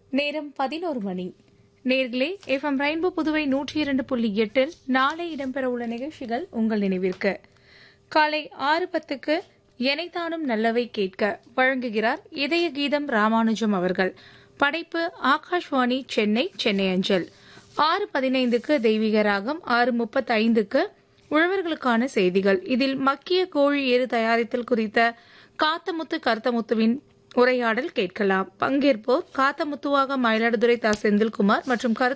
நேரம் பதினோரு மணி நேர்களே எஃப்எம் ரெயின்போ புதுவை நூற்றி இரண்டு புள்ளி எட்டில் நாளை இடம்பெறவுள்ள நிகழ்ச்சிகள் உங்கள் நினைவிற்கு காலை ஆறு பத்துக்கு எனைத்தானும் நல்லவை கேட்க வழங்குகிறார் இதய கீதம் ராமானுஜம் அவர்கள் படைப்பு ஆகாஷ்வாணி சென்னை சென்னை அஞ்சல் ஆறு பதினைந்துக்கு தெய்வீக ராகம் ஆறு முப்பத்தைந்துக்கு உழவர்களுக்கான செய்திகள் இதில் மக்கிய கோழி எரு தயாரித்தல் குறித்த காத்தமுத்து கருத்தமுத்துவின் உரையாடல் கேட்கலாம் பங்கேற்போர் காத்தமுத்துவாக மயிலாடுதுறை தா செந்தில்குமார் மற்றும் கருத்து